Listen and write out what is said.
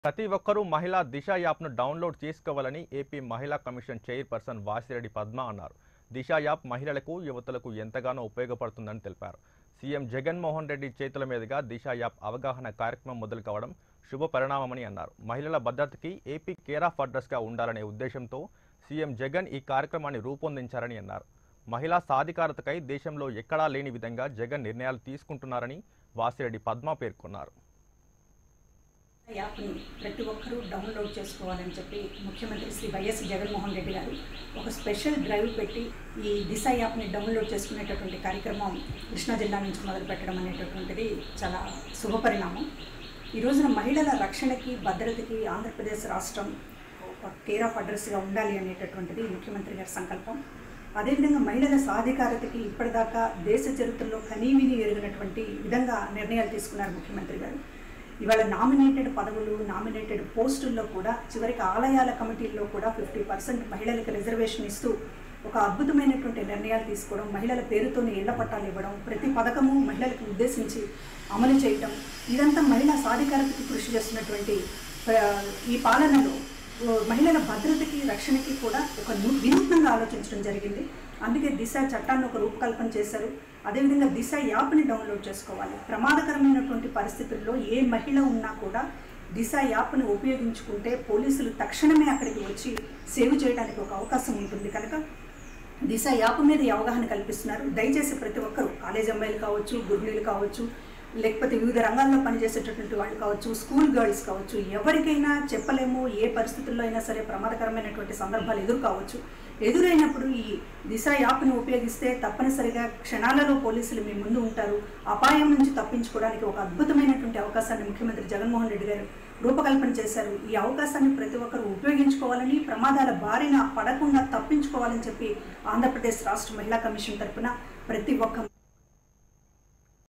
ప్రతి ఒక్కరూ మహిళా దిశ యాప్ను డౌన్లోడ్ చేసుకోవాలని ఏపీ మహిళా కమిషన్ చైర్పర్సన్ వాసిరెడ్డి పద్మ అన్నారు దిశ యాప్ మహిళలకు యువతులకు ఎంతగానో ఉపయోగపడుతుందని తెలిపారు సీఎం జగన్మోహన్ రెడ్డి చేతుల మీదుగా దిశ యాప్ అవగాహన కార్యక్రమం మొదలు కావడం శుభ పరిణామమని అన్నారు మహిళల భద్రతకి ఏపీ కేర్ ఆఫ్ అడ్రస్గా ఉండాలనే ఉద్దేశంతో సీఎం జగన్ ఈ కార్యక్రమాన్ని రూపొందించారని అన్నారు మహిళా సాధికారతకై దేశంలో ఎక్కడా లేని విధంగా జగన్ నిర్ణయాలు తీసుకుంటున్నారని వాసిరెడ్డి పద్మ పేర్కొన్నారు యాప్ని ప్రతి ఒక్కరూ డౌన్లోడ్ చేసుకోవాలని చెప్పి ముఖ్యమంత్రి శ్రీ వైఎస్ జగన్మోహన్ రెడ్డి గారు ఒక స్పెషల్ డ్రైవ్ పెట్టి ఈ దిశ యాప్ని డౌన్లోడ్ చేసుకునేటటువంటి కార్యక్రమం కృష్ణా జిల్లా నుంచి మొదలు పెట్టడం అనేటటువంటిది చాలా శుభపరిణామం ఈ రోజున మహిళల రక్షణకి భద్రతకి ఆంధ్రప్రదేశ్ రాష్ట్రం ఒక కేర్ ఆఫ్ అడ్రస్గా ఉండాలి అనేటటువంటిది ముఖ్యమంత్రి గారి సంకల్పం అదేవిధంగా మహిళల సాధికారతకి ఇప్పటిదాకా దేశ చరిత్రలో కనీవిని ఎరిగినటువంటి విధంగా నిర్ణయాలు తీసుకున్నారు ముఖ్యమంత్రి గారు ఇవాళ నామినేటెడ్ పదవులు నామినేటెడ్ పోస్టుల్లో కూడా చివరికి ఆలయాల కమిటీల్లో కూడా ఫిఫ్టీ పర్సెంట్ మహిళలకు రిజర్వేషన్ ఇస్తూ ఒక అద్భుతమైనటువంటి నిర్ణయాలు తీసుకోవడం మహిళల పేరుతోనే ఇళ్ల పట్టాలు ఇవ్వడం ప్రతి పథకము మహిళలకు ఉద్దేశించి అమలు చేయటం ఇదంతా మహిళా సాధికారతకి కృషి చేస్తున్నటువంటి ఆ, ఈ పాలనలో ఓ, మహిళల భద్రతకి రక్షణకి కూడా ఒక ను- వినూత్నంగా ఆలోచించడం జరిగింది అందుకే దిశ చట్టాన్ని ఒక రూపకల్పన చేశారు అదేవిధంగా దిశ యాప్ని డౌన్లోడ్ చేసుకోవాలి ప్రమాదకరమైనటువంటి పరిస్థితుల్లో ఏ మహిళ ఉన్నా కూడా దిశ యాప్ని ఉపయోగించుకుంటే పోలీసులు తక్షణమే అక్కడికి వచ్చి సేవ్ చేయడానికి ఒక అవకాశం ఉంటుంది కనుక దిశ యాప్ మీద ఈ అవగాహన కల్పిస్తున్నారు దయచేసి ప్రతి ఒక్కరూ కాలేజ్ అమ్మాయిలు కావచ్చు గృహిణులు కావచ్చు లేకపోతే వివిధ రంగాల్లో పనిచేసేటటువంటి వాళ్ళు కావచ్చు స్కూల్ గర్ల్స్ కావచ్చు ఎవరికైనా చెప్పలేము ఏ పరిస్థితుల్లో అయినా సరే ప్రమాదకరమైనటువంటి సందర్భాలు ఎదురు కావచ్చు ఎదురైనప్పుడు ఈ దిశ యాప్ని ఉపయోగిస్తే తప్పనిసరిగా క్షణాలలో పోలీసులు మీ ముందు ఉంటారు అపాయం నుంచి తప్పించుకోవడానికి ఒక అద్భుతమైనటువంటి అవకాశాన్ని ముఖ్యమంత్రి జగన్మోహన్ రెడ్డి గారు రూపకల్పన చేశారు ఈ అవకాశాన్ని ప్రతి ఒక్కరు ఉపయోగించుకోవాలని ప్రమాదాల బారిన పడకుండా తప్పించుకోవాలని చెప్పి ఆంధ్రప్రదేశ్ రాష్ట్ర మహిళా కమిషన్ తరపున ప్రతి ఒక్క